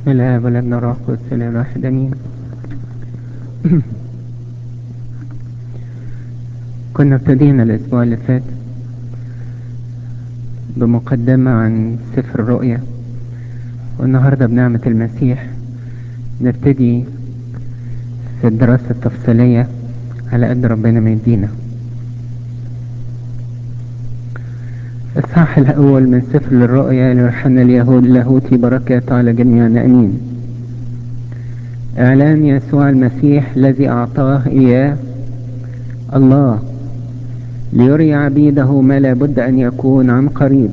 بسم الله والابن الروح القدس الاله الواحد امين كنا ابتدينا الاسبوع اللي فات بمقدمة عن سفر الرؤيا والنهاردة بنعمة المسيح نبتدي في الدراسة التفصيلية على قد ربنا ما يدينا الصح الأول من سفر الرؤيا ليوحنا اليهود لاهوتي بركات على جميعنا أمين إعلان يسوع المسيح الذي أعطاه إياه الله ليري عبيده ما لا بد أن يكون عن قريب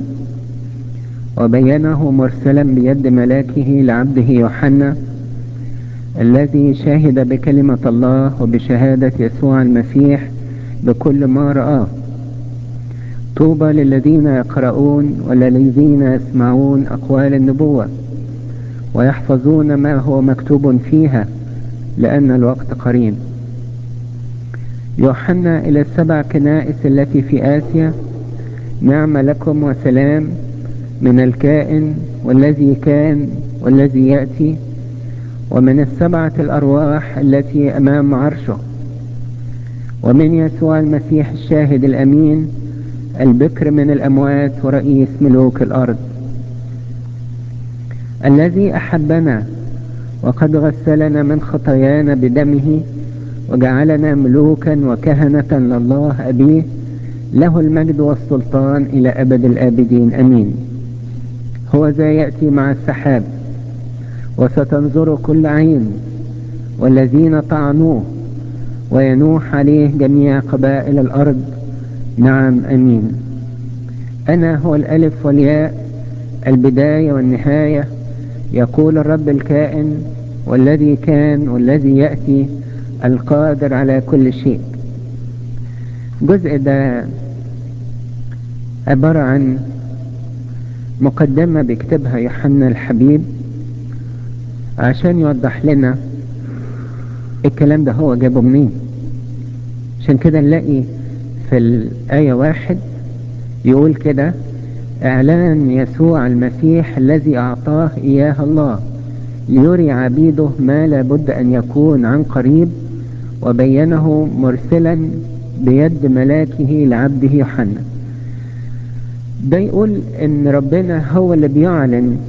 وبينه مرسلا بيد ملاكه لعبده يوحنا الذي شهد بكلمة الله وبشهادة يسوع المسيح بكل ما رآه طوبى للذين يقرؤون وللذين يسمعون أقوال النبوة ويحفظون ما هو مكتوب فيها لأن الوقت قريب يوحنا إلى السبع كنائس التي في آسيا نعم لكم وسلام من الكائن والذي كان والذي يأتي ومن السبعة الأرواح التي أمام عرشه ومن يسوع المسيح الشاهد الأمين البكر من الأموات ورئيس ملوك الأرض الذي أحبنا وقد غسلنا من خطايانا بدمه وجعلنا ملوكا وكهنة لله أبيه له المجد والسلطان إلى أبد الآبدين أمين هو ذا يأتي مع السحاب وستنظر كل عين والذين طعنوه وينوح عليه جميع قبائل الأرض نعم أمين أنا هو الألف والياء البداية والنهاية يقول الرب الكائن والذي كان والذي يأتي القادر على كل شيء جزء ده عبارة عن مقدمة بيكتبها يوحنا الحبيب عشان يوضح لنا الكلام ده هو جابه منين عشان كده نلاقي في الآية واحد يقول كده إعلان يسوع المسيح الذي أعطاه إياه الله ليري عبيده ما لابد أن يكون عن قريب وبينه مرسلا بيد ملاكه لعبده يوحنا ده يقول ان ربنا هو اللي بيعلن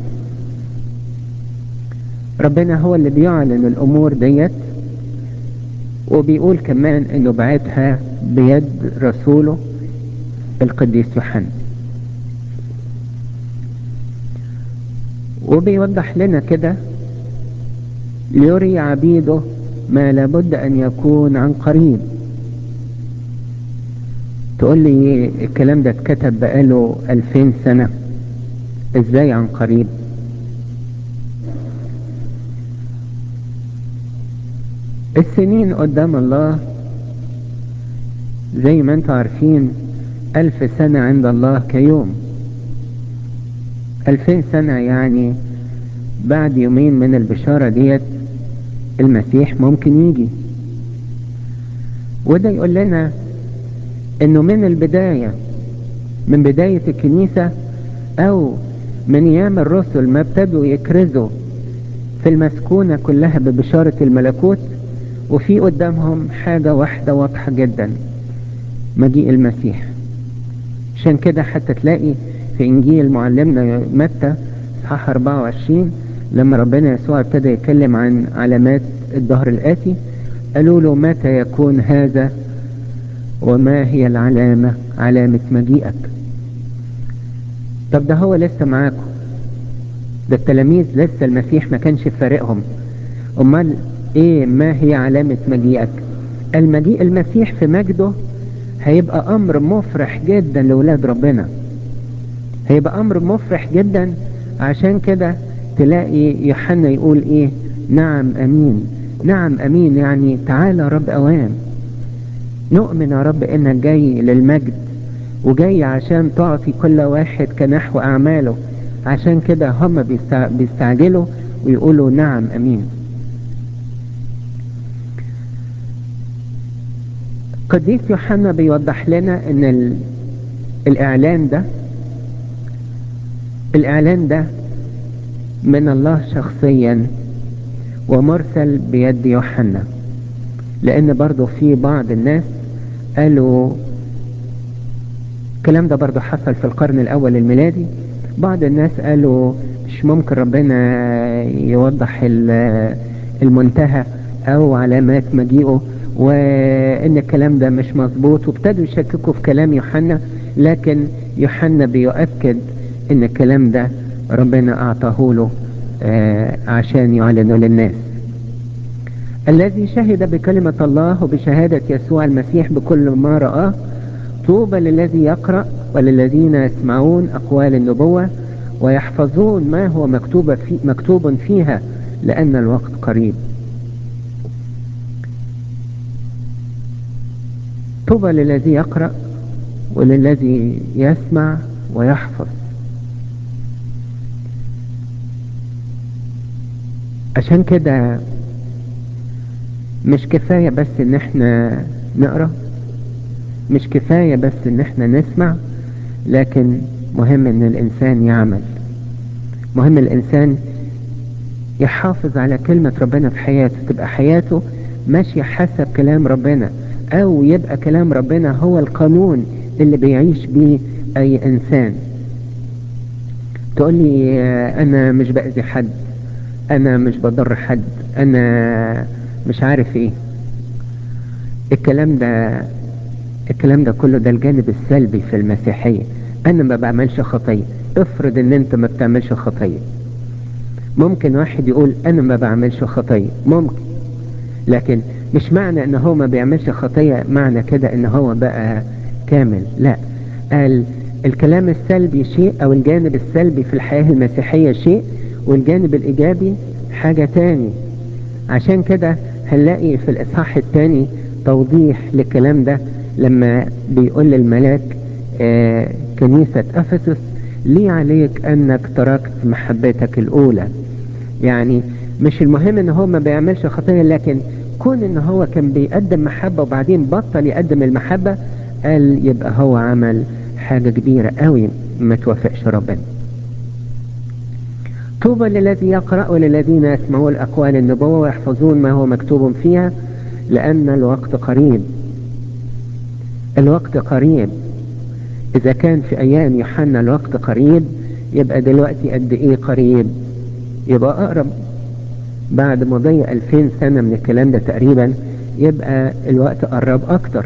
ربنا هو اللي بيعلن الامور ديت وبيقول كمان انه بعتها بيد رسوله القديس يوحنا وبيوضح لنا كده ليري عبيده ما لابد ان يكون عن قريب تقول لي الكلام ده اتكتب بقاله الفين سنة ازاي عن قريب السنين قدام الله زي ما انتم عارفين الف سنة عند الله كيوم الفين سنة يعني بعد يومين من البشارة ديت المسيح ممكن يجي وده يقول لنا انه من البداية من بداية الكنيسة او من ايام الرسل ما ابتدوا يكرزوا في المسكونة كلها ببشارة الملكوت وفي قدامهم حاجة واحدة واضحة جدا مجيء المسيح عشان كده حتى تلاقي في انجيل معلمنا متى اصحاح 24 لما ربنا يسوع ابتدى يتكلم عن علامات الظهر الآتي قالوا له متى يكون هذا وما هي العلامة علامة مجيئك طب ده هو لسه معاكم ده التلاميذ لسه المسيح ما كانش فارقهم امال ايه ما هي علامة مجيئك المجيء المسيح في مجده هيبقى امر مفرح جدا لولاد ربنا هيبقى امر مفرح جدا عشان كده تلاقي يوحنا يقول ايه نعم امين نعم امين يعني تعالى يا رب اوان نؤمن يا رب انك جاي للمجد وجاي عشان تعطي كل واحد كنحو اعماله عشان كده هم بيستعجلوا ويقولوا نعم امين قديس يوحنا بيوضح لنا ان ال... الاعلان ده الاعلان ده من الله شخصيا ومرسل بيد يوحنا لان برضو في بعض الناس قالوا الكلام ده برضو حصل في القرن الاول الميلادي بعض الناس قالوا مش ممكن ربنا يوضح المنتهى او علامات مجيئه وان الكلام ده مش مظبوط وابتدوا يشككوا في كلام يوحنا لكن يوحنا بيؤكد ان الكلام ده ربنا اعطاه له عشان يعلنه للناس الذي شهد بكلمة الله وبشهادة يسوع المسيح بكل ما رآه طوبى للذي يقرأ وللذين يسمعون أقوال النبوة ويحفظون ما هو مكتوب, في مكتوب فيها لأن الوقت قريب طوبى للذي يقرأ وللذي يسمع ويحفظ عشان كده مش كفاية بس ان احنا نقرأ مش كفاية بس ان احنا نسمع لكن مهم ان الانسان يعمل مهم الانسان يحافظ على كلمة ربنا في حياته تبقى حياته ماشية حسب كلام ربنا او يبقى كلام ربنا هو القانون اللي بيعيش بيه اي انسان تقول لي انا مش باذي حد انا مش بضر حد انا مش عارف ايه الكلام ده الكلام ده كله ده الجانب السلبي في المسيحية انا ما بعملش خطية افرض ان انت ما بتعملش خطية ممكن واحد يقول انا ما بعملش خطية ممكن لكن مش معنى ان هو ما بيعملش خطية معنى كده ان هو بقى كامل لا قال الكلام السلبي شيء او الجانب السلبي في الحياة المسيحية شيء والجانب الايجابي حاجة تاني عشان كده هنلاقي في الاصحاح الثاني توضيح للكلام ده لما بيقول للملاك آه كنيسة افسس لي عليك انك تركت محبتك الاولى يعني مش المهم ان هو ما بيعملش خطية لكن كون ان هو كان بيقدم محبة وبعدين بطل يقدم المحبة قال يبقى هو عمل حاجة كبيرة قوي ما توافقش ربنا طوبى للذي يقرأ وللذين يسمعون أقوال النبوة ويحفظون ما هو مكتوب فيها لأن الوقت قريب الوقت قريب إذا كان في أيام يوحنا الوقت قريب يبقى دلوقتي قد إيه قريب يبقى أقرب بعد مضي ألفين سنة من الكلام ده تقريبا يبقى الوقت قرب أكتر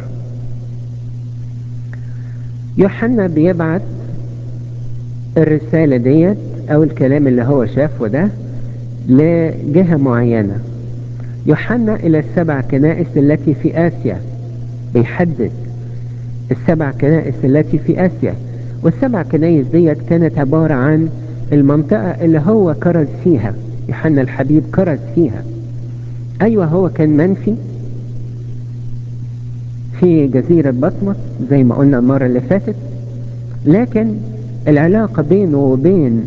يوحنا بيبعت الرسالة ديت او الكلام اللي هو شافه ده لجهة معينة يوحنا الى السبع كنائس التي في اسيا بيحدد السبع كنائس التي في اسيا والسبع كنائس ديت كانت عبارة عن المنطقة اللي هو كرز فيها يوحنا الحبيب كرز فيها ايوه هو كان منفي في جزيرة بطمس زي ما قلنا المرة اللي فاتت لكن العلاقة بينه وبين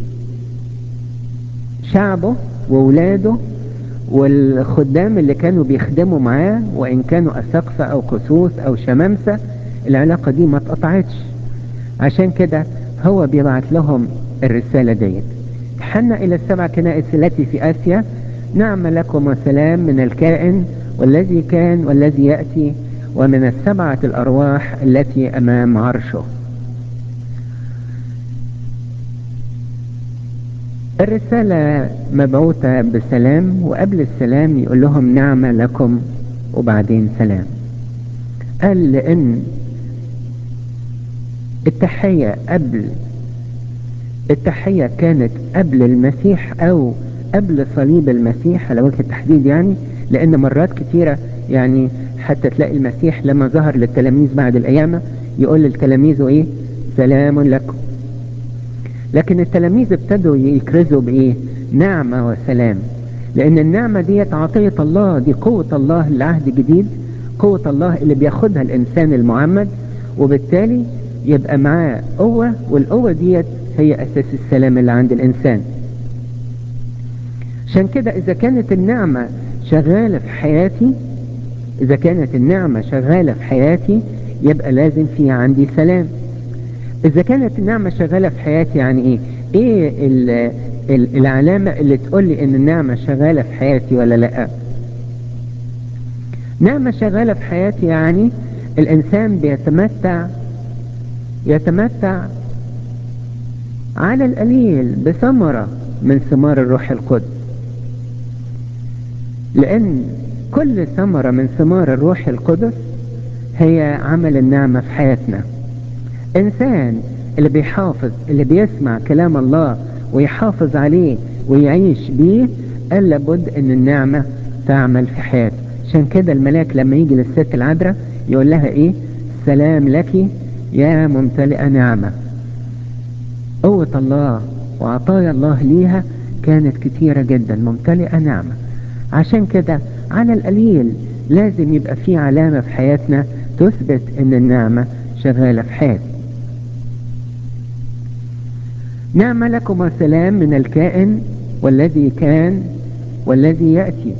شعبه وولاده والخدام اللي كانوا بيخدموا معاه وإن كانوا أسقفة أو قسوس أو شمامسة العلاقة دي ما اتقطعتش عشان كده هو بيبعت لهم الرسالة ديت حنا إلى السبع كنائس التي في آسيا نعم لكم وسلام من الكائن والذي كان والذي يأتي ومن السبعة الأرواح التي أمام عرشه الرسالة مبعوثة بسلام وقبل السلام يقول لهم نعمة لكم وبعدين سلام قال لأن التحية قبل التحية كانت قبل المسيح أو قبل صليب المسيح على وجه التحديد يعني لأن مرات كتيرة يعني حتى تلاقي المسيح لما ظهر للتلاميذ بعد القيامة يقول للتلاميذ إيه سلام لكم لكن التلاميذ ابتدوا يكرزوا بايه نعمة وسلام لان النعمة ديت عطية الله دي قوة الله للعهد الجديد قوة الله اللي بياخدها الانسان المعمد وبالتالي يبقى معاه قوة والقوة ديت هي اساس السلام اللي عند الانسان عشان كده اذا كانت النعمة شغالة في حياتي اذا كانت النعمة شغالة في حياتي يبقى لازم في عندي سلام اذا كانت النعمة شغالة في حياتي يعني ايه ايه العلامة اللي تقول لي ان النعمة شغالة في حياتي ولا لا نعمة شغالة في حياتي يعني الانسان بيتمتع يتمتع على القليل بثمرة من ثمار الروح القدس لان كل ثمرة من ثمار الروح القدس هي عمل النعمة في حياتنا انسان اللي بيحافظ اللي بيسمع كلام الله ويحافظ عليه ويعيش بيه قال لابد ان النعمة تعمل في حياته عشان كده الملاك لما يجي للست العذراء يقول لها ايه سلام لك يا ممتلئة نعمة قوة الله وعطايا الله ليها كانت كتيرة جدا ممتلئة نعمة عشان كده على القليل لازم يبقى في علامة في حياتنا تثبت ان النعمة شغالة في حياتي نعم لكم سلام من الكائن والذي كان والذي يأتي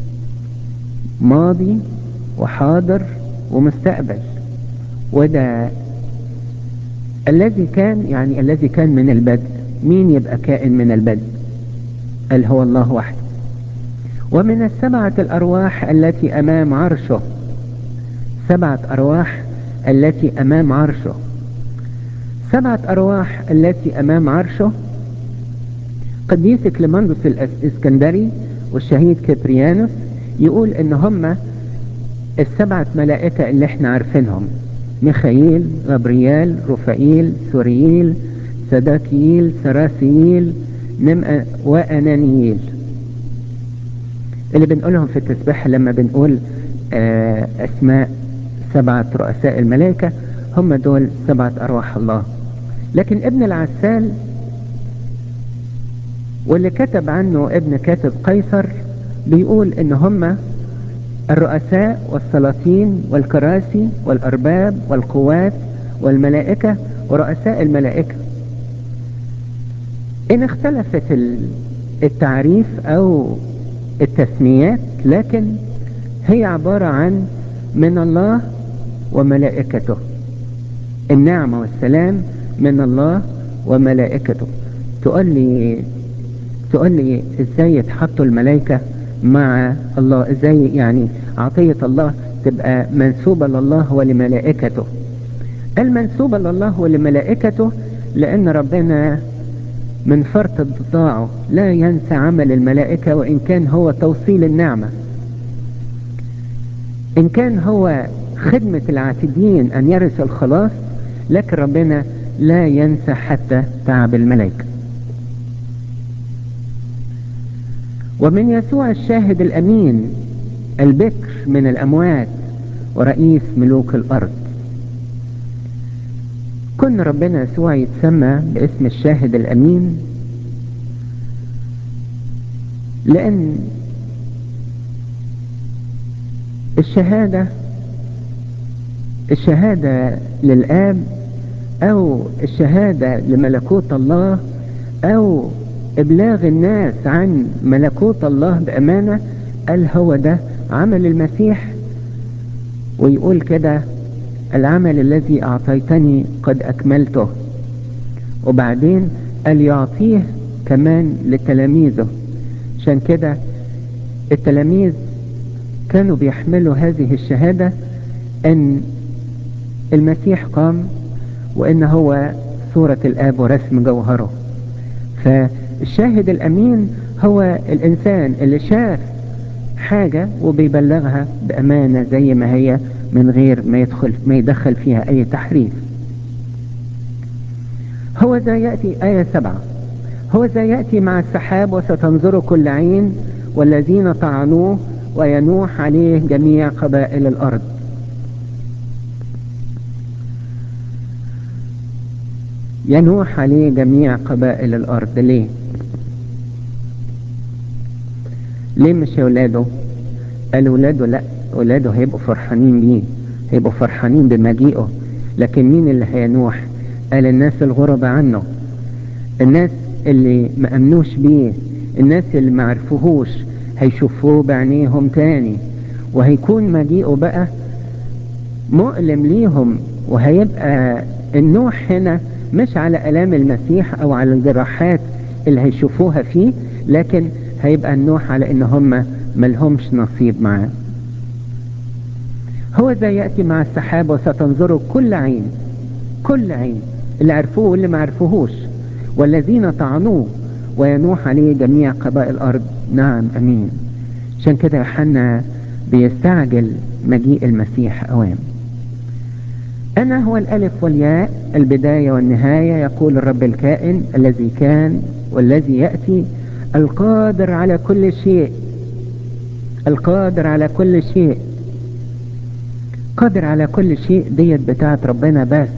ماضي وحاضر ومستقبل وده الذي كان يعني الذي كان من البدء مين يبقى كائن من البدء قال هو الله وحده ومن السبعة الأرواح التي أمام عرشه سبعة أرواح التي أمام عرشه سبعة أرواح التي أمام عرشه قديس كليماندوس الإسكندري والشهيد كبريانوس يقول إن هم السبعة ملائكة اللي احنا عارفينهم ميخائيل غبريال رفائيل سورييل سداكييل سراسييل نمأ وأنانييل اللي بنقولهم في التسبيح لما بنقول آه أسماء سبعة رؤساء الملائكة هم دول سبعة أرواح الله لكن ابن العسال واللي كتب عنه ابن كاتب قيصر بيقول ان هم الرؤساء والسلاطين والكراسي والأرباب والقوات والملائكة ورؤساء الملائكة إن اختلفت التعريف أو التسميات لكن هي عبارة عن من الله وملائكته النعمة والسلام من الله وملائكته تقول لي تقول لي ازاي يتحطوا الملائكة مع الله ازاي يعني عطية الله تبقى منسوبة لله ولملائكته المنسوبة لله ولملائكته لان ربنا من فرط اتضاعه لا ينسى عمل الملائكة وان كان هو توصيل النعمة ان كان هو خدمة العاتدين ان يرث الخلاص لكن ربنا لا ينسى حتى تعب الملائكة ومن يسوع الشاهد الأمين البكر من الأموات ورئيس ملوك الأرض كن ربنا يسوع يتسمى باسم الشاهد الأمين لأن الشهادة الشهادة للآب أو الشهادة لملكوت الله أو إبلاغ الناس عن ملكوت الله بأمانة قال هو ده عمل المسيح ويقول كده العمل الذي أعطيتني قد أكملته وبعدين قال يعطيه كمان لتلاميذه عشان كده التلاميذ كانوا بيحملوا هذه الشهادة أن المسيح قام وأن هو صورة الآب ورسم جوهره فالشاهد الأمين هو الإنسان اللي شاف حاجة وبيبلغها بأمانة زي ما هي من غير ما يدخل ما يدخل فيها أي تحريف هو ذا يأتي آية سبعة هو ذا يأتي مع السحاب وستنظر كل عين والذين طعنوه وينوح عليه جميع قبائل الأرض ينوح عليه جميع قبائل الأرض ليه ليه مش ولاده قال ولاده لا ولاده هيبقوا فرحانين بيه هيبقوا فرحانين بمجيئه لكن مين اللي هينوح قال الناس الغربة عنه الناس اللي ما امنوش بيه الناس اللي ما عرفوهوش هيشوفوه بعينيهم تاني وهيكون مجيئه بقى مؤلم ليهم وهيبقى النوح هنا مش على الام المسيح او على الجراحات اللي هيشوفوها فيه لكن هيبقى النوح على ان هم ملهمش نصيب معاه هو ذا يأتي مع السحاب وستنظره كل عين كل عين اللي عرفوه واللي ما عرفوهوش والذين طعنوه وينوح عليه جميع قبائل الأرض نعم أمين عشان كده يوحنا بيستعجل مجيء المسيح أوام أنا هو الألف والياء البداية والنهاية يقول الرب الكائن الذي كان والذي يأتي القادر على كل شيء القادر على كل شيء قادر على كل شيء ديت بتاعت ربنا بس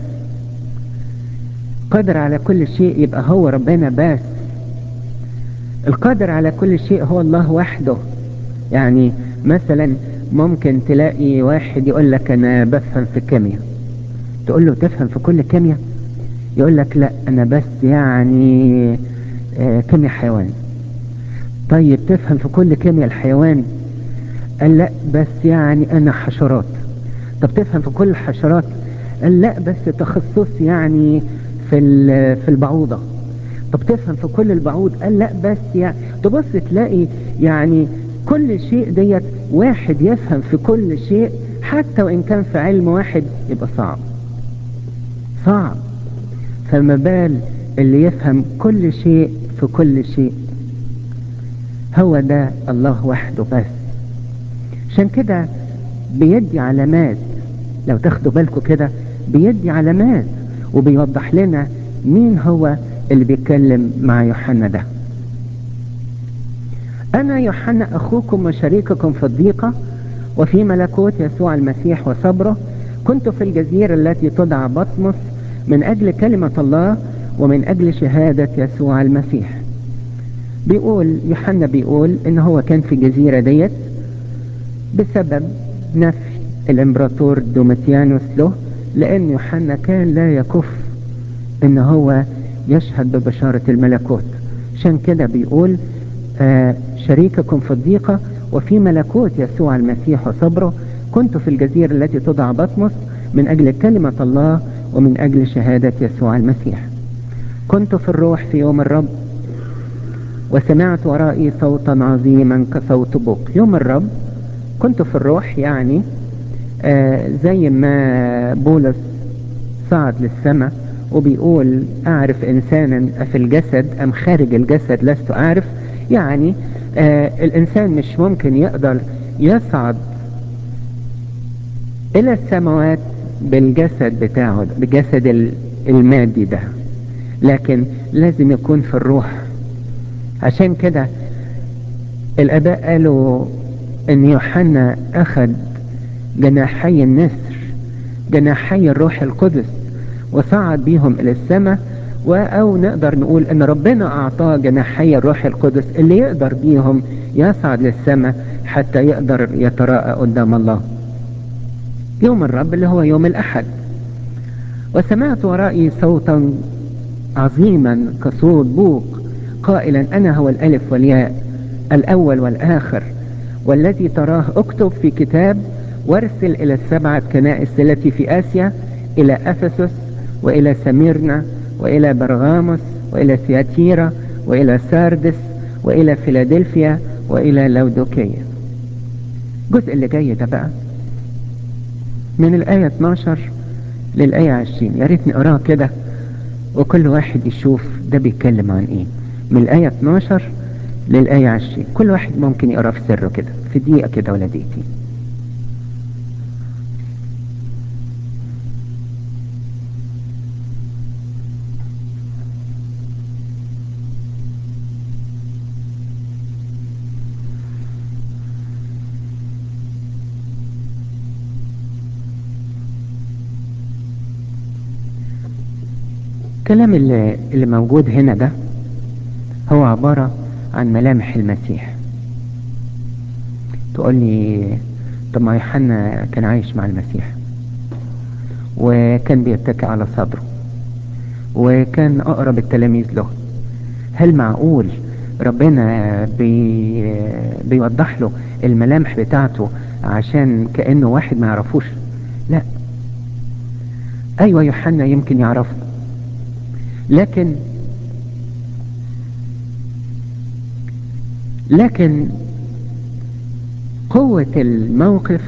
قادر على كل شيء يبقى هو ربنا بس القادر على كل شيء هو الله وحده يعني مثلا ممكن تلاقي واحد يقول لك انا بفهم في الكيمياء تقول له تفهم في كل الكيمياء يقول لك لا انا بس يعني آه كيمياء حيوان طيب تفهم في كل كيمياء الحيوان قال لا بس يعني انا حشرات طب تفهم في كل الحشرات قال لا بس تخصص يعني في في البعوضة طب تفهم في كل البعوض قال لا بس يعني تبص تلاقي يعني كل شيء ديت واحد يفهم في كل شيء حتى وان كان في علم واحد يبقى صعب صعب فما بال اللي يفهم كل شيء في كل شيء هو ده الله وحده بس عشان كده بيدي علامات لو تاخدوا بالكم كده بيدي علامات وبيوضح لنا مين هو اللي بيتكلم مع يوحنا ده أنا يوحنا أخوكم وشريككم في الضيقة وفي ملكوت يسوع المسيح وصبره كنت في الجزيرة التي تدعى بطمس من أجل كلمة الله ومن أجل شهادة يسوع المسيح بيقول يوحنا بيقول إن هو كان في الجزيرة ديت بسبب نفي الامبراطور دوميتيانوس له لأن يوحنا كان لا يكف إن هو يشهد ببشارة الملكوت عشان كده بيقول آه شريككم في الضيقة وفي ملكوت يسوع المسيح وصبره كنت في الجزيرة التي تدعى بطمس من أجل كلمة الله ومن أجل شهادة يسوع المسيح كنت في الروح في يوم الرب وسمعت ورائي صوتا عظيما كصوت بوق يوم الرب كنت في الروح يعني آه زي ما بولس صعد للسماء وبيقول أعرف إنسانا في الجسد أم خارج الجسد لست أعرف يعني آه الإنسان مش ممكن يقدر يصعد إلى السماوات بالجسد بتاعه بالجسد المادي ده لكن لازم يكون في الروح عشان كده الآباء قالوا إن يوحنا أخذ جناحي النسر جناحي الروح القدس وصعد بيهم إلى السماء أو نقدر نقول إن ربنا أعطاه جناحي الروح القدس اللي يقدر بيهم يصعد للسماء حتى يقدر يتراءى قدام الله يوم الرب اللي هو يوم الأحد وسمعت ورائي صوتا عظيما كصوت بوق قائلا أنا هو الألف والياء الأول والآخر والذي تراه اكتب في كتاب وارسل إلى السبعة كنائس التي في آسيا إلى أفسس وإلى سميرنا وإلى برغاموس وإلى ثياتيرا وإلى ساردس وإلى فيلادلفيا وإلى لودوكية الجزء اللي جاي ده بقى من الآية 12 للآية 20 يا ريت نقراه كده وكل واحد يشوف ده بيتكلم عن ايه من الآية 12 للآية 20 كل واحد ممكن يقراه في سره كده في دقيقة كده ولا دقيقتين الكلام اللي, اللي موجود هنا ده هو عبارة عن ملامح المسيح تقول لي طب ما يوحنا كان عايش مع المسيح وكان بيتكئ على صدره وكان أقرب التلاميذ له هل معقول ربنا بي بيوضح له الملامح بتاعته عشان كأنه واحد ما يعرفوش لا أيوة يوحنا يمكن يعرفه لكن لكن قوة الموقف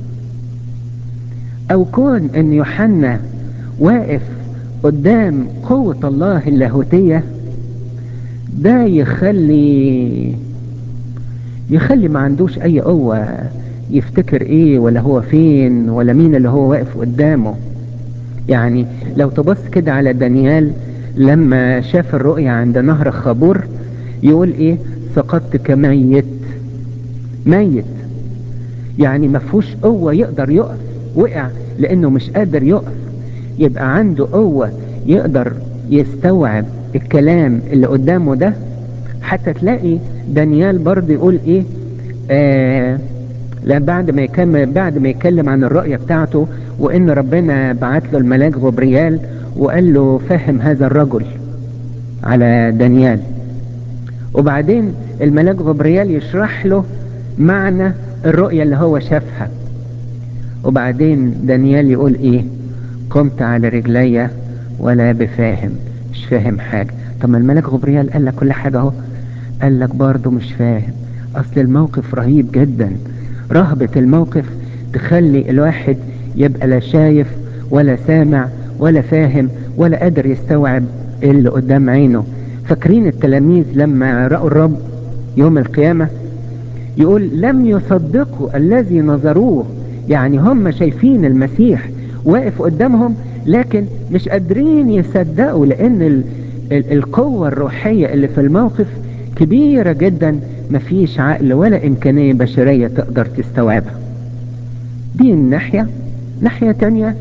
او كون ان يوحنا واقف قدام قوة الله اللاهوتية ده يخلي يخلي ما عندوش اي قوة يفتكر ايه ولا هو فين ولا مين اللي هو واقف قدامه يعني لو تبص كده على دانيال لما شاف الرؤية عند نهر الخابور يقول ايه سقطت كميت ميت يعني ما فيهوش قوة يقدر يقف وقع لانه مش قادر يقف يبقى عنده قوة يقدر يستوعب الكلام اللي قدامه ده حتى تلاقي دانيال برضه يقول ايه آه لا بعد ما يكمل بعد ما يتكلم عن الرؤية بتاعته وان ربنا بعت له الملاك غبريال وقال له فهم هذا الرجل على دانيال وبعدين الملاك غبريال يشرح له معنى الرؤية اللي هو شافها وبعدين دانيال يقول ايه قمت على رجلي ولا بفاهم مش فاهم حاجة طب ما الملك غبريال قال لك كل حاجة اهو قال لك برضه مش فاهم اصل الموقف رهيب جدا رهبة الموقف تخلي الواحد يبقى لا شايف ولا سامع ولا فاهم ولا قادر يستوعب اللي قدام عينه فاكرين التلاميذ لما رأوا الرب يوم القيامة يقول لم يصدقوا الذي نظروه يعني هم شايفين المسيح واقف قدامهم لكن مش قادرين يصدقوا لان ال ال القوة الروحية اللي في الموقف كبيرة جدا مفيش عقل ولا امكانية بشرية تقدر تستوعبها دي الناحية ناحية تانية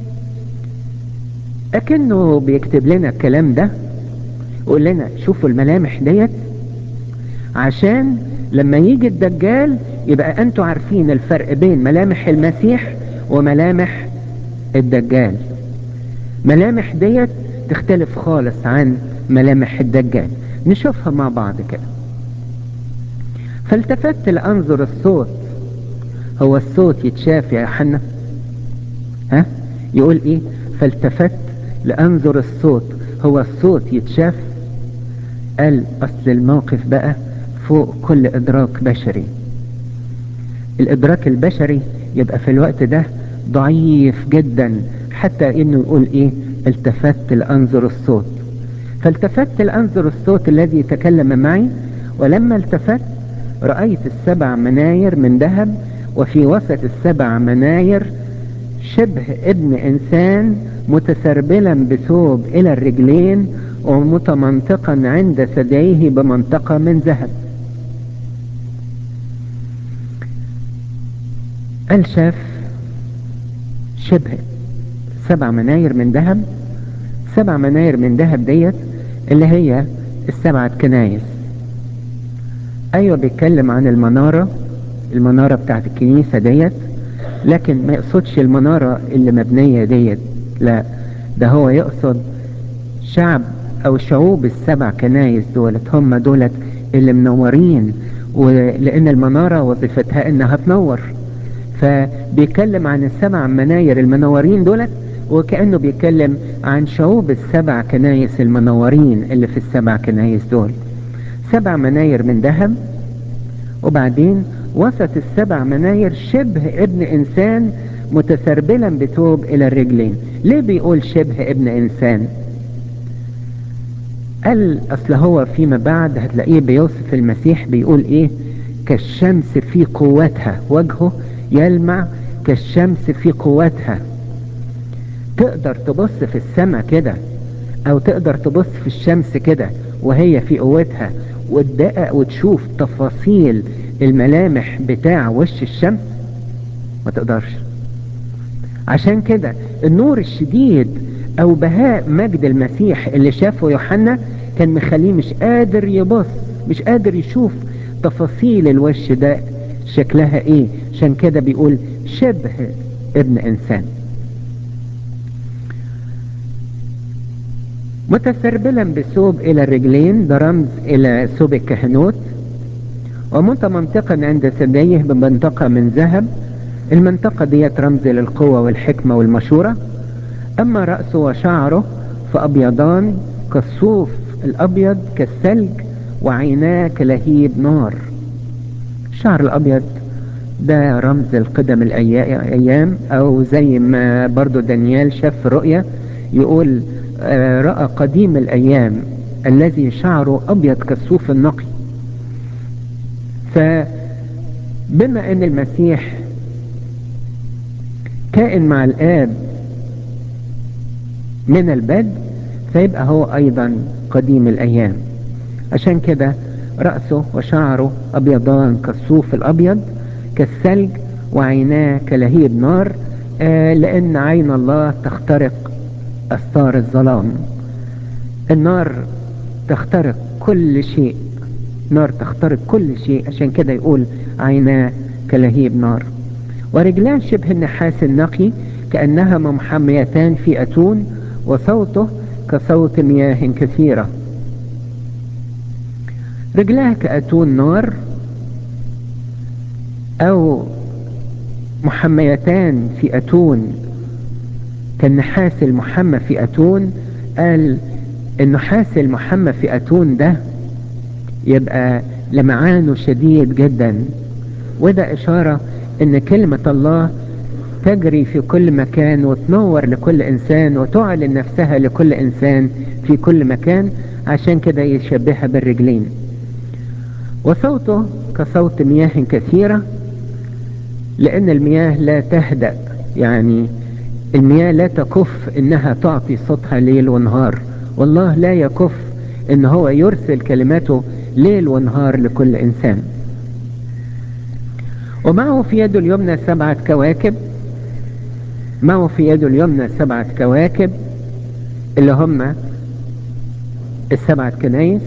اكنه بيكتب لنا الكلام ده يقول لنا شوفوا الملامح ديت عشان لما يجي الدجال يبقى انتوا عارفين الفرق بين ملامح المسيح وملامح الدجال ملامح ديت تختلف خالص عن ملامح الدجال نشوفها مع بعض كده فالتفت لانظر الصوت هو الصوت يتشاف يا يوحنا ها يقول ايه فالتفت لانظر الصوت هو الصوت يتشاف قال اصل الموقف بقى فوق كل ادراك بشري الادراك البشري يبقى في الوقت ده ضعيف جدا حتى انه يقول ايه التفت لانظر الصوت فالتفت لانظر الصوت الذي تكلم معي ولما التفت رأيت السبع مناير من ذهب وفي وسط السبع مناير شبه ابن انسان متسربلا بثوب الى الرجلين ومتمنطقا عند ثدييه بمنطقة من ذهب قال شاف شبه سبع مناير من ذهب سبع مناير من ذهب ديت اللي هي السبعة كنايس ايوه بيتكلم عن المنارة المنارة بتاعت الكنيسة ديت لكن ما يقصدش المنارة اللي مبنية ديت لا ده هو يقصد شعب او شعوب السبع كنايس دولت هم دولت اللي منورين ولان المنارة وظيفتها انها تنور فبيتكلم عن السبع مناير المنورين دولت وكأنه بيتكلم عن شعوب السبع كنايس المنورين اللي في السبع كنايس دول سبع مناير من ذهب وبعدين وسط السبع مناير شبه ابن انسان متسربلا بثوب الى الرجلين ليه بيقول شبه ابن انسان قال اصل هو فيما بعد هتلاقيه بيوصف المسيح بيقول ايه كالشمس في قوتها وجهه يلمع كالشمس في قوتها تقدر تبص في السماء كده او تقدر تبص في الشمس كده وهي في قوتها وتدقق وتشوف تفاصيل الملامح بتاع وش الشمس ما تقدرش عشان كده النور الشديد او بهاء مجد المسيح اللي شافه يوحنا كان مخليه مش قادر يبص مش قادر يشوف تفاصيل الوش ده شكلها ايه عشان كده بيقول شبه ابن انسان متسربلا بثوب الى الرجلين ده رمز الى ثوب الكهنوت ومتمنطقا عند ثدييه بمنطقة من ذهب المنطقة ديت رمز للقوة والحكمة والمشورة اما رأسه وشعره فابيضان كالصوف الابيض كالثلج وعيناه كلهيب نار الشعر الأبيض ده رمز القدم الأيام أو زي ما برضو دانيال شاف رؤية يقول رأى قديم الأيام الذي شعره أبيض كالصوف النقي فبما أن المسيح كائن مع الآب من البدء فيبقى هو أيضا قديم الأيام عشان كده رأسه وشعره أبيضان كالصوف الأبيض كالثلج وعيناه كلهيب نار آه لأن عين الله تخترق أستار الظلام النار تخترق كل شيء نار تخترق كل شيء عشان كده يقول عيناه كلهيب نار ورجلاه شبه النحاس النقي كأنها ممحميتان في أتون وصوته كصوت مياه كثيرة رجلاه كأتون نار أو محميتان في أتون كالنحاس المحمى في أتون قال النحاس المحمى في أتون ده يبقى لمعانه شديد جدا وده إشارة ان كلمة الله تجري في كل مكان وتنور لكل انسان وتعلن نفسها لكل انسان في كل مكان عشان كده يشبهها بالرجلين وصوته كصوت مياه كثيرة لان المياه لا تهدأ يعني المياه لا تكف انها تعطي صوتها ليل ونهار والله لا يكف ان هو يرسل كلماته ليل ونهار لكل انسان ومعه في يده اليمنى سبعة كواكب معه في يده اليمنى سبعة كواكب اللي هم السبعة كنايس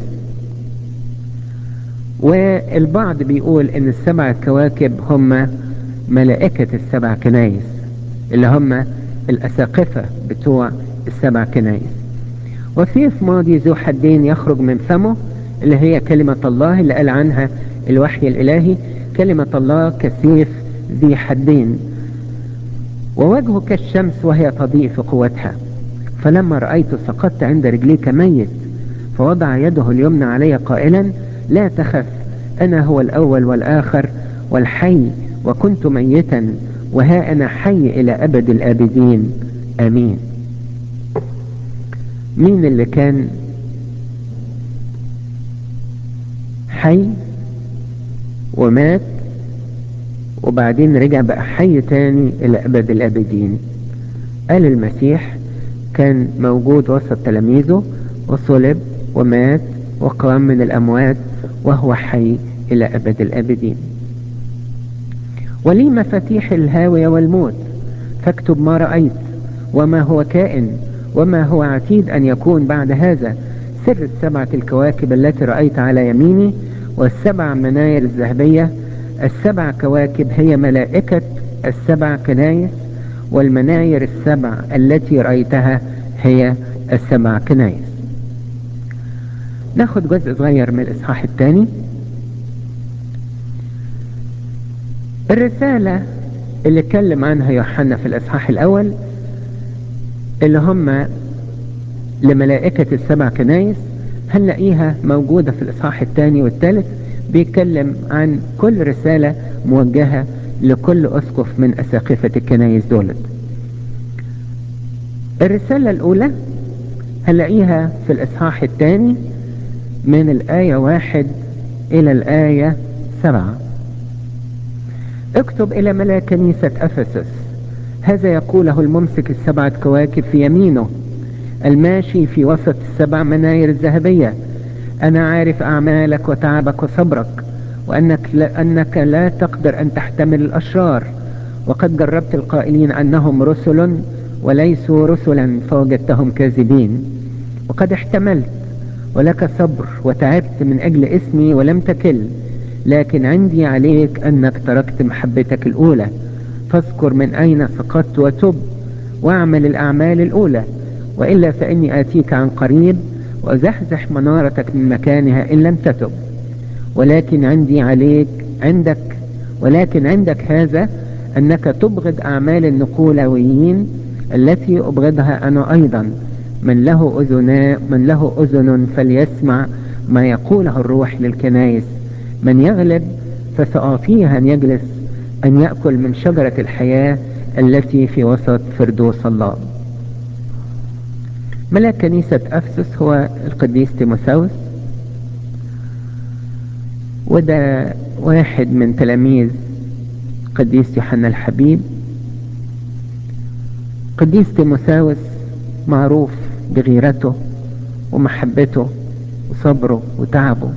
والبعض بيقول ان السبعة كواكب هم ملائكة السبع كنايس اللي هم الأساقفة بتوع السبع كنايس وسيف ماضي ذو حدين يخرج من فمه اللي هي كلمة الله اللي قال عنها الوحي الإلهي كلمة الله كسيف ذي حدين ووجهه كالشمس وهي تضيء في قوتها فلما رأيته سقطت عند رجليك ميت فوضع يده اليمنى علي قائلا لا تخف أنا هو الأول والآخر والحي وكنت ميتا وها أنا حي إلى أبد الآبدين آمين مين اللي كان حي ومات وبعدين رجع بقى حي تاني إلى أبد الآبدين قال المسيح كان موجود وسط تلاميذه وصلب ومات وقام من الأموات وهو حي إلى أبد الآبدين ولي مفاتيح الهاوية والموت فاكتب ما رأيت وما هو كائن وما هو عتيد أن يكون بعد هذا سر السبعة الكواكب التي رأيت على يميني والسبع مناير الذهبية السبع كواكب هي ملائكة السبع كنايس والمناير السبع التي رأيتها هي السبع كنايس ناخد جزء صغير من الإصحاح الثاني الرسالة اللي اتكلم عنها يوحنا في الإصحاح الأول اللي هم لملائكة السبع كنايس هنلاقيها موجودة في الإصحاح الثاني والثالث بيتكلم عن كل رسالة موجهة لكل أسقف من أساقفة الكنايس دولت الرسالة الأولى هنلاقيها في الإصحاح الثاني من الآية واحد إلى الآية سبعة اكتب إلى ملاك كنيسة أفسس هذا يقوله الممسك السبعة كواكب في يمينه الماشي في وسط السبع مناير الذهبية أنا عارف أعمالك وتعبك وصبرك وأنك لا, أنك لا تقدر أن تحتمل الأشرار وقد جربت القائلين أنهم رسل وليسوا رسلا فوجدتهم كاذبين وقد احتملت ولك صبر وتعبت من أجل اسمي ولم تكل لكن عندي عليك أنك تركت محبتك الأولى فاذكر من أين سقطت وتب واعمل الأعمال الأولى وإلا فإني آتيك عن قريب وأزحزح منارتك من مكانها إن لم تتب ولكن عندي عليك عندك ولكن عندك هذا أنك تبغض أعمال النقولويين التي أبغضها أنا أيضا من له أذنا من له أذن فليسمع ما يقوله الروح للكنائس من يغلب فسأعطيه أن يجلس أن يأكل من شجرة الحياة التي في وسط فردوس الله ملاك كنيسة أفسس هو القديس تيموساوس وده واحد من تلاميذ قديس يوحنا الحبيب قديس تيموساوس معروف بغيرته ومحبته وصبره وتعبه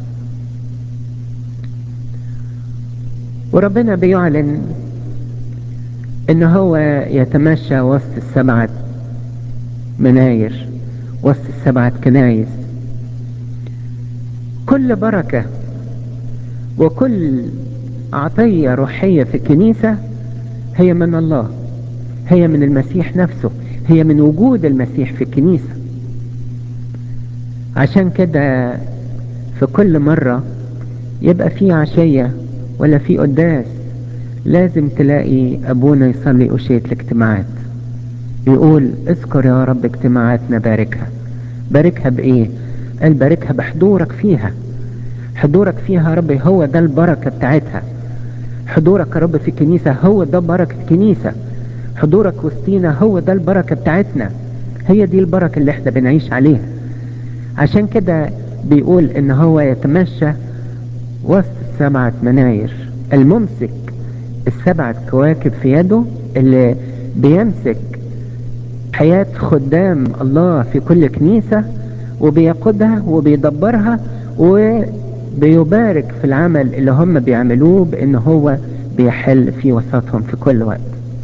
وربنا بيعلن ان هو يتمشى وسط السبعة مناير وسط السبعة كنايس كل بركة وكل عطية روحية في الكنيسة هي من الله هي من المسيح نفسه هي من وجود المسيح في الكنيسة عشان كده في كل مرة يبقى في عشية ولا في قداس لازم تلاقي أبونا يصلي أشية الاجتماعات يقول اذكر يا رب اجتماعاتنا باركها باركها بإيه قال باركها بحضورك فيها حضورك فيها يا رب هو ده البركة بتاعتها حضورك يا رب في الكنيسة هو ده بركة الكنيسة حضورك وسطينا هو ده البركة بتاعتنا هي دي البركة اللي احنا بنعيش عليها عشان كده بيقول ان هو يتمشى وسط السبعة مناير الممسك السبعة كواكب في يده اللي بيمسك حياة خدام الله في كل كنيسة وبيقودها وبيدبرها وبيبارك في العمل اللي هم بيعملوه بان هو بيحل في وسطهم في كل وقت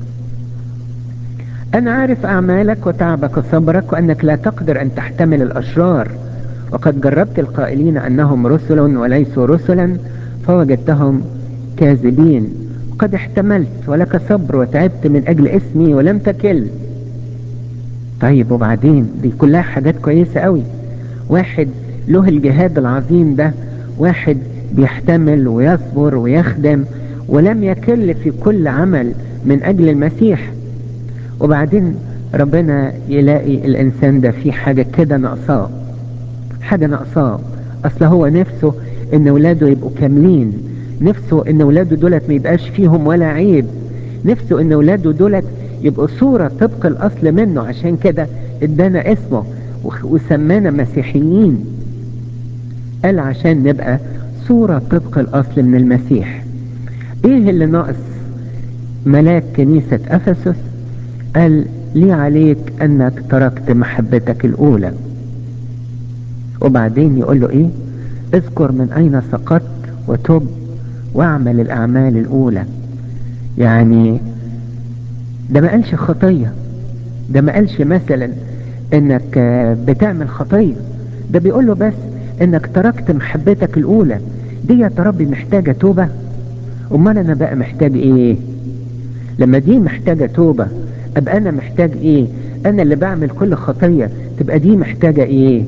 انا عارف اعمالك وتعبك وصبرك وانك لا تقدر ان تحتمل الاشرار وقد جربت القائلين انهم رسل وليسوا رسلا فوجدتهم كاذبين وقد احتملت ولك صبر وتعبت من اجل اسمي ولم تكل طيب وبعدين دي كلها حاجات كويسة قوي واحد له الجهاد العظيم ده واحد بيحتمل ويصبر ويخدم ولم يكل في كل عمل من اجل المسيح وبعدين ربنا يلاقي الانسان ده في حاجة كده ناقصاه حاجة ناقصاه اصل هو نفسه ان ولاده يبقوا كاملين نفسه ان ولاده دولت ما يبقاش فيهم ولا عيب نفسه ان ولاده دولت يبقوا صورة طبق الاصل منه عشان كده ادانا اسمه وسمانا مسيحيين قال عشان نبقى صورة طبق الاصل من المسيح ايه اللي ناقص ملاك كنيسة افسس قال لي عليك انك تركت محبتك الاولى وبعدين يقول له ايه اذكر من اين سقطت وتب واعمل الاعمال الاولى يعني ده ما قالش خطية ده ما قالش مثلا انك بتعمل خطية ده بيقول له بس انك تركت محبتك الاولى دي يا ربي محتاجة توبة امال انا بقى محتاج ايه لما دي محتاجة توبة ابقى انا محتاج ايه انا اللي بعمل كل خطية تبقى دي محتاجة ايه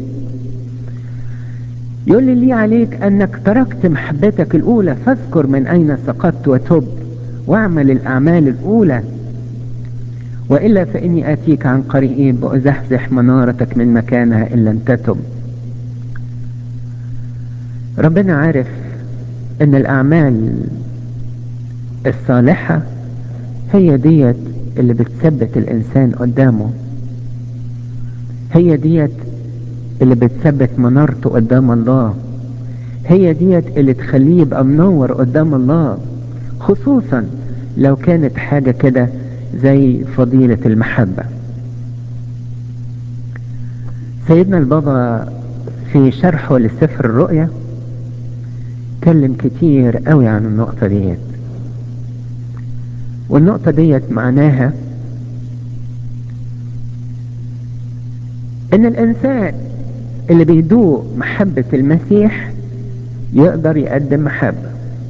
يقول لي لي عليك انك تركت محبتك الاولى فاذكر من اين سقطت وتب واعمل الاعمال الاولى وإلا فإني آتيك عن قريب وأزحزح منارتك من مكانها إن لم تتب ربنا عارف أن الأعمال الصالحة هي ديت اللي بتثبت الإنسان قدامه هي ديت اللي بتثبت منارته قدام الله هي ديت اللي تخليه يبقى منور قدام الله خصوصا لو كانت حاجة كده زي فضيلة المحبة سيدنا البابا في شرحه لسفر الرؤيا اتكلم كتير قوي عن النقطة ديت والنقطة ديت معناها ان الانسان اللي بيدوق محبة المسيح يقدر يقدم محبة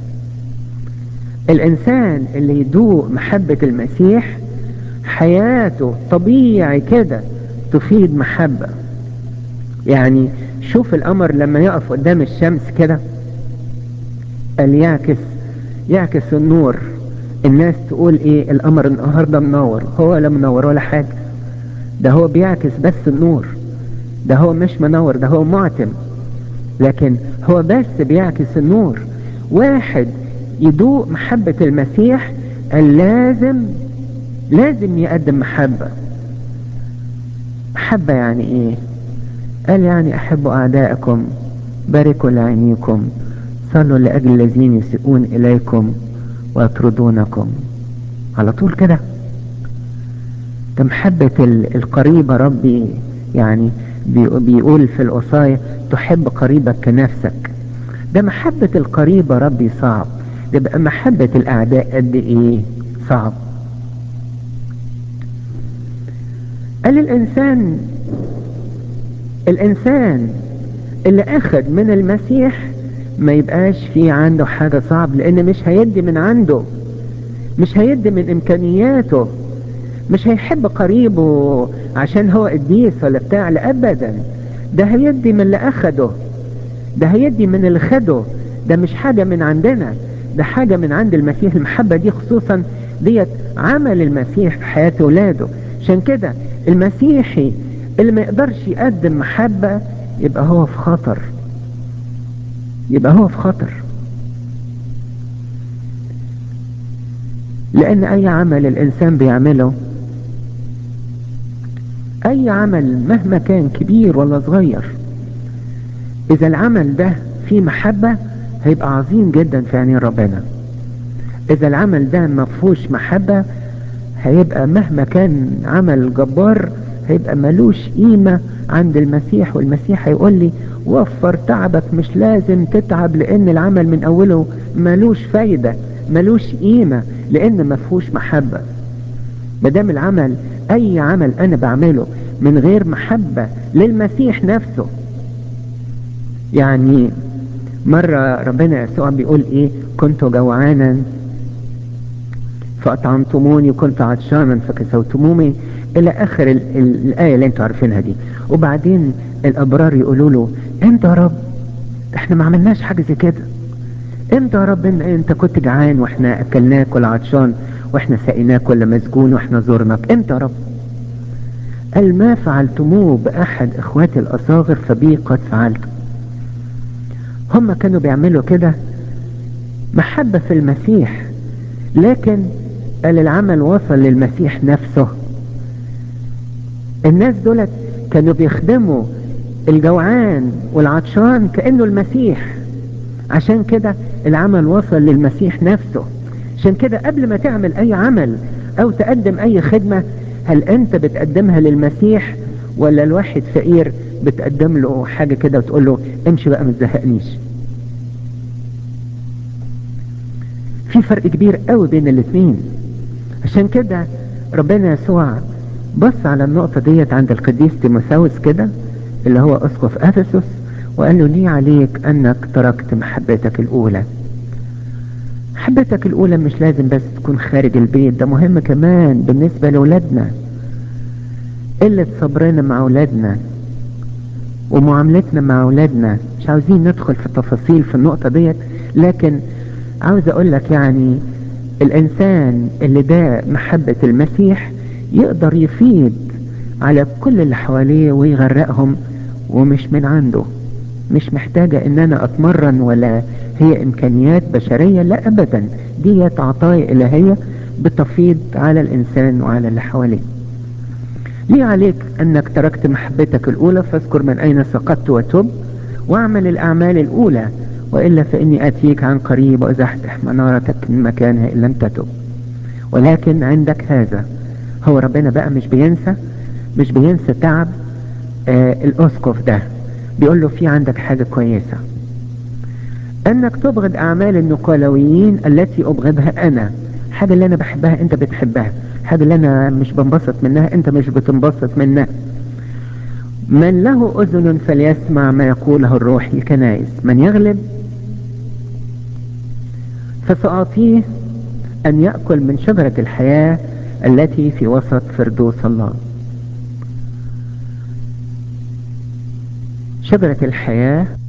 الانسان اللي يدوق محبة المسيح حياته طبيعي كده تفيد محبة يعني شوف القمر لما يقف قدام الشمس كده قال يعكس يعكس النور الناس تقول ايه القمر النهارده منور هو لا منور ولا حاجة ده هو بيعكس بس النور ده هو مش منور ده هو معتم لكن هو بس بيعكس النور واحد يدوق محبة المسيح لازم لازم يقدم محبة محبة يعني ايه قال يعني احبوا اعدائكم باركوا لعينيكم صلوا لاجل الذين يسيئون اليكم ويطردونكم على طول كده ده محبة القريبة ربي يعني بيقول في الوصايا تحب قريبك كنفسك ده محبة القريبة ربي صعب ده بقى محبة الاعداء قد ايه صعب قال الانسان الانسان اللي اخذ من المسيح ما يبقاش في عنده حاجة صعب لان مش هيدي من عنده مش هيدي من امكانياته مش هيحب قريبه عشان هو قديس ولا بتاع لا ابدا ده هيدي من اللي اخده ده هيدي من اللي خده ده مش حاجة من عندنا ده حاجة من عند المسيح المحبة دي خصوصا ديت عمل المسيح في حياة ولاده عشان كده المسيحي اللي ما يقدرش يقدم محبة يبقى هو في خطر يبقى هو في خطر لان اي عمل الانسان بيعمله اي عمل مهما كان كبير ولا صغير اذا العمل ده فيه محبة هيبقى عظيم جدا في عينين ربنا اذا العمل ده ما فيهوش محبة هيبقى مهما كان عمل جبار هيبقى ملوش قيمة عند المسيح والمسيح هيقول لي وفر تعبك مش لازم تتعب لان العمل من اوله ملوش فايدة ملوش قيمة لان ما فيهوش محبة مدام العمل اي عمل انا بعمله من غير محبة للمسيح نفسه يعني مرة ربنا يسوع بيقول ايه كنت جوعانا فأطعمتموني وكنت عطشانا فكسوتموني إلى آخر ال ال الآية اللي انتوا عارفينها دي وبعدين الأبرار يقولوا له أنت يا رب احنا ما عملناش حاجة زي كده أنت يا رب أنت كنت جعان واحنا أكلناك ولا عطشان واحنا سقيناك ولا مسجون واحنا زرناك أنت يا رب قال ما فعلتموه بأحد إخواتي الأصاغر فبي قد فعلته هم كانوا بيعملوا كده محبة في المسيح لكن قال العمل وصل للمسيح نفسه الناس دولت كانوا بيخدموا الجوعان والعطشان كأنه المسيح عشان كده العمل وصل للمسيح نفسه عشان كده قبل ما تعمل اي عمل او تقدم اي خدمة هل انت بتقدمها للمسيح ولا الواحد فقير بتقدم له حاجة كده وتقول له امشي بقى ما تزهقنيش في فرق كبير قوي بين الاثنين عشان كده ربنا يسوع بص على النقطة ديت عند القديس تيموثاوس كده اللي هو اسقف افسس وقال له ليه عليك انك تركت محبتك الاولى محبتك الاولى مش لازم بس تكون خارج البيت ده مهم كمان بالنسبة لأولادنا قلة صبرنا مع أولادنا ومعاملتنا مع أولادنا مش عاوزين ندخل في التفاصيل في النقطة ديت لكن عاوز أقول لك يعني الإنسان اللي ده محبة المسيح يقدر يفيد على كل اللي حواليه ويغرقهم ومش من عنده مش محتاجة ان انا اتمرن ولا هي امكانيات بشرية لا ابدا دي عطايا الهية بتفيض على الانسان وعلى اللي حواليه ليه عليك انك تركت محبتك الاولى فاذكر من اين سقطت وتب واعمل الاعمال الاولى وإلا فإني أتيك عن قريب وأزحزح منارتك من مكانها إن لم تتب ولكن عندك هذا هو ربنا بقى مش بينسى مش بينسى تعب آه الأسقف ده بيقول له في عندك حاجة كويسة أنك تبغض أعمال النقالويين التي أبغضها أنا حاجة اللي أنا بحبها أنت بتحبها حاجة اللي أنا مش بنبسط منها أنت مش بتنبسط منها من له أذن فليسمع ما يقوله الروح الكنائس من يغلب فسأعطيه أن يأكل من شجرة الحياة التي في وسط فردوس الله شجرة الحياة